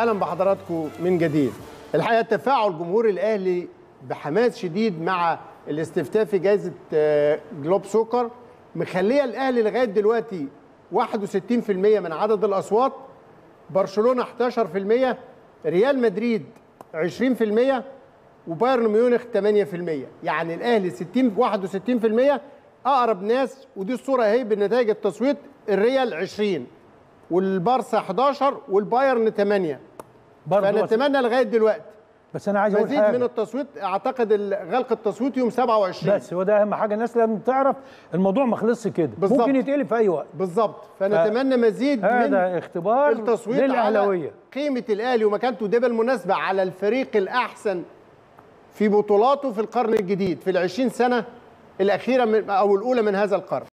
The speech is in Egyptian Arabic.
اهلا بحضراتكم من جديد الحقيقه تفاعل جمهور الاهلي بحماس شديد مع الاستفتاء في جائزه آه، جلوب سوكر مخليه الاهلي لغايه دلوقتي 61% من عدد الاصوات برشلونه 11% ريال مدريد 20% وبايرن ميونخ 8% يعني الاهلي 60 61% اقرب ناس ودي الصوره اهي بنتائج التصويت الريال 20 والبارسا 11 والبايرن 8 برضه بس, فنتمنى لغايه دلوقتي بس انا عايز اقول مزيد حاجه من التصويت اعتقد ال- غلق التصويت يوم 27 بس هو ده اهم حاجه الناس لازم تعرف الموضوع ما خلصش كده بالظبط. ممكن يتقلب في اي وقت بالظبط فنتمنى مزيد من هذا اختبار التصويت للاهلاويه على قيمه الاهلي ومكانته ده بالمناسبه على الفريق الاحسن في بطولاته في القرن الجديد في العشرين سنه الاخيره من او الاولى من هذا القرن